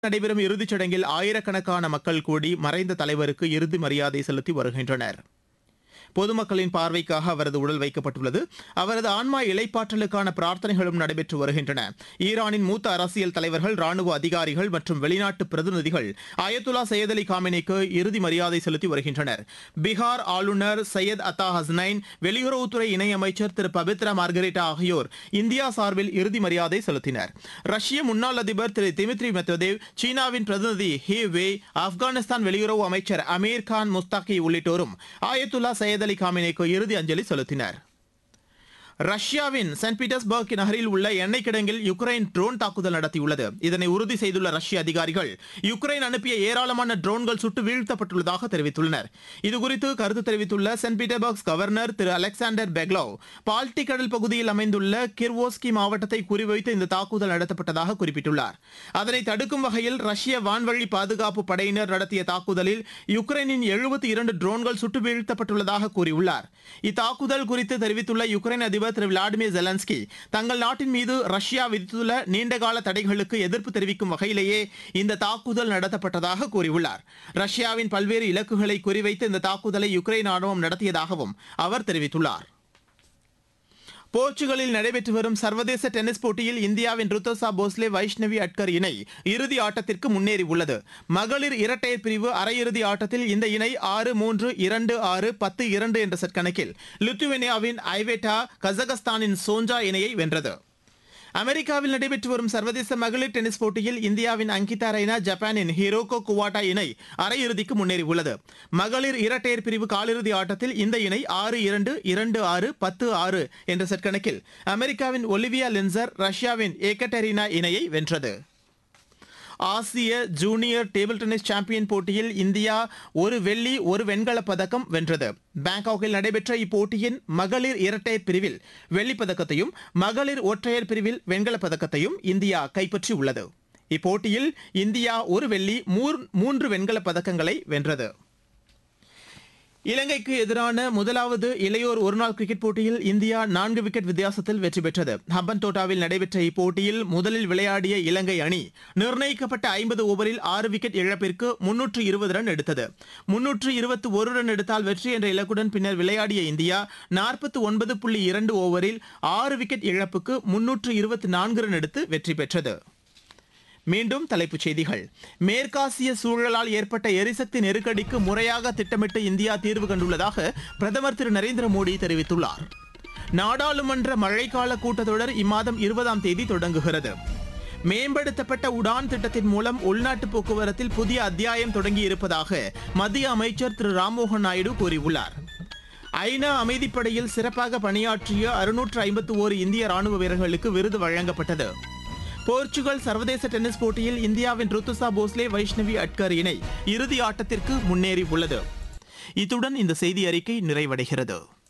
நடைபெறும் இறுதிச் சடங்கில் ஆயிரக்கணக்கான மக்கள் கூடி மறைந்த தலைவருக்கு இறுதி மரியாதை செலுத்தி வருகின்றனர் பொதுமக்களின் பார்வைக்காக அவரது உடல் வைக்கப்பட்டுள்ளது அவரது ஆன்மா இலைப்பாற்றலுக்கான பிரார்த்தனைகளும் நடைபெற்று வருகின்றன ஈரானின் மூத்த அரசியல் தலைவர்கள் ராணுவ அதிகாரிகள் மற்றும் வெளிநாட்டு பிரதிநிதிகள் அயத்துல்லா சையத் அலி காமினிக்கு இறுதி மரியாதை செலுத்தி வருகின்றனர் பீகார் ஆளுநர் சையத் அத்தா ஹஸ்னைன் வெளியுறவுத்துறை இணையமைச்சர் திரு பபித்ரா மார்கரெட்டா ஆகியோர் இந்தியா சார்பில் இறுதி மரியாதை செலுத்தினர் ரஷ்ய முன்னாள் அதிபர் திரு திமித்ரி மெத்வதேவ் சீனாவின் பிரதிநிதி ஹி வே ஆப்கானிஸ்தான் வெளியுறவு அமைச்சர் அமீர் கான் முஸ்தாகி உள்ளிட்டோரும் ஆயத்துல்லா சையத் அலி காமினிக்கு இறுதி அஞ்சலி செலுத்தினர் ரஷ்யாவின் சென்ட் பீட்டர்ஸ்பர்க் நகரில் உள்ள எண்ணெய் கிடங்கில் யுக்ரைன் ட்ரோன் தாக்குதல் நடத்தியுள்ளது இதனை உறுதி செய்துள்ள ரஷ்ய அதிகாரிகள் யுக்ரைன் அனுப்பிய ஏராளமான ட்ரோன்கள் சுட்டு வீழ்த்தப்பட்டுள்ளதாக தெரிவித்துள்ளனர் இதுகுறித்து கருத்து தெரிவித்துள்ள சென்ட் பீட்டர்பர்க் கவர்னர் திரு அலெக்சாண்டர் பெக்லோவ் பால்டிக் கடல் பகுதியில் அமைந்துள்ள கிர்வோஸ்கி மாவட்டத்தை குறிவைத்து இந்த தாக்குதல் நடத்தப்பட்டதாக குறிப்பிட்டுள்ளார் அதனை தடுக்கும் வகையில் ரஷ்ய வான்வழி பாதுகாப்பு படையினர் நடத்திய தாக்குதலில் யுக்ரைனின் எழுபத்தி இரண்டு ட்ரோன்கள் சுட்டு வீழ்த்தப்பட்டுள்ளதாக கூறியுள்ளார் இத்தாக்குதல் குறித்து தெரிவித்துள்ள யுக்ரைன் அதிபர் திரு விளாடிமிர் ஜெலன்ஸ்கி தங்கள் நாட்டின் மீது ரஷ்யா விதித்துள்ள நீண்டகால தடைகளுக்கு எதிர்ப்பு தெரிவிக்கும் வகையிலேயே இந்த தாக்குதல் நடத்தப்பட்டதாக கூறியுள்ளார் ரஷ்யாவின் பல்வேறு இலக்குகளை குறிவைத்து இந்த தாக்குதலை யுக்ரைன் ராணுவம் நடத்தியதாகவும் அவர் தெரிவித்துள்ளார் போர்ச்சுகலில் நடைபெற்று வரும் சர்வதேச டென்னிஸ் போட்டியில் இந்தியாவின் ருத்தோசா போஸ்லே வைஷ்ணவி அட்கர் இணை இறுதி ஆட்டத்திற்கு முன்னேறியுள்ளது மகளிர் இரட்டையர் பிரிவு அரையிறுதி ஆட்டத்தில் இந்த இணை ஆறு மூன்று இரண்டு ஆறு பத்து இரண்டு என்ற செட் கணக்கில் லித்துவேனியாவின் ஐவேட்டா கசகஸ்தானின் சோஞ்சா இணையை வென்றது அமெரிக்காவில் நடைபெற்று வரும் சர்வதேச மகளிர் டென்னிஸ் போட்டியில் இந்தியாவின் அங்கிதா ரெய்னா ஜப்பானின் ஹிரோகோ குவாட்டா இணை அரையிறுதிக்கு முன்னேறியுள்ளது மகளிர் இரட்டையர் பிரிவு காலிறுதி ஆட்டத்தில் இந்த இணை ஆறு இரண்டு இரண்டு ஆறு பத்து ஆறு என்ற செட் கணக்கில் அமெரிக்காவின் ஒலிவியா லின்சர் ரஷ்யாவின் ஏகட்டெரினா இணையை வென்றது ஆசிய ஜூனியர் டேபிள் டென்னிஸ் சாம்பியன் போட்டியில் இந்தியா ஒரு வெள்ளி ஒரு வெண்கலப் பதக்கம் வென்றது பாங்காக்கில் நடைபெற்ற இப்போட்டியின் மகளிர் இரட்டையர் பிரிவில் வெள்ளிப் பதக்கத்தையும் மகளிர் ஒற்றையர் பிரிவில் வெண்கலப் பதக்கத்தையும் இந்தியா கைப்பற்றியுள்ளது இப்போட்டியில் இந்தியா ஒரு வெள்ளி மூர்- மூன்று வெண்கலப் பதக்கங்களை வென்றது இலங்கைக்கு எதிரான முதலாவது இளையோர் ஒருநாள் கிரிக்கெட் போட்டியில் இந்தியா நான்கு விக்கெட் வித்தியாசத்தில் வெற்றி பெற்றது ஹம்பன்தோட்டாவில் நடைபெற்ற இப்போட்டியில் முதலில் விளையாடிய இலங்கை அணி நிர்ணயிக்கப்பட்ட ஐம்பது ஓவரில் ஆறு விக்கெட் இழப்பிற்கு முன்னூற்று இருபது ரன் எடுத்தது முன்னூற்று இருபத்தி ஒரு ரன் எடுத்தால் வெற்றி என்ற இலக்குடன் பின்னர் விளையாடிய இந்தியா நாற்பத்தி ஒன்பது புள்ளி இரண்டு ஓவரில் ஆறு விக்கெட் இழப்புக்கு முன்னூற்று இருபத்தி நான்கு ரன் எடுத்து வெற்றி பெற்றது மீண்டும் தலைப்புச் செய்திகள் மேற்காசிய சூழலால் ஏற்பட்ட எரிசக்தி நெருக்கடிக்கு முறையாக திட்டமிட்டு இந்தியா தீர்வு கண்டுள்ளதாக பிரதமர் திரு நரேந்திர மோடி தெரிவித்துள்ளார் நாடாளுமன்ற மழைக்கால கூட்டத்தொடர் இம்மாதம் இருபதாம் தேதி தொடங்குகிறது மேம்படுத்தப்பட்ட உடான் திட்டத்தின் மூலம் உள்நாட்டு போக்குவரத்தில் புதிய அத்தியாயம் தொடங்கி இருப்பதாக மத்திய அமைச்சர் திரு ராம்மோகன் நாயுடு கூறியுள்ளார் ஐநா அமைதிப்படையில் சிறப்பாக பணியாற்றிய அறுநூற்று ஐம்பத்து ஓரு இந்திய ராணுவ வீரர்களுக்கு விருது வழங்கப்பட்டது போர்ச்சுகல் சர்வதேச டென்னிஸ் போட்டியில் இந்தியாவின் ருத்துசா போஸ்லே வைஷ்ணவி அட்கர் இணை இறுதி ஆட்டத்திற்கு முன்னேறி உள்ளது இத்துடன் இந்த செய்தி அறிக்கை நிறைவடைகிறது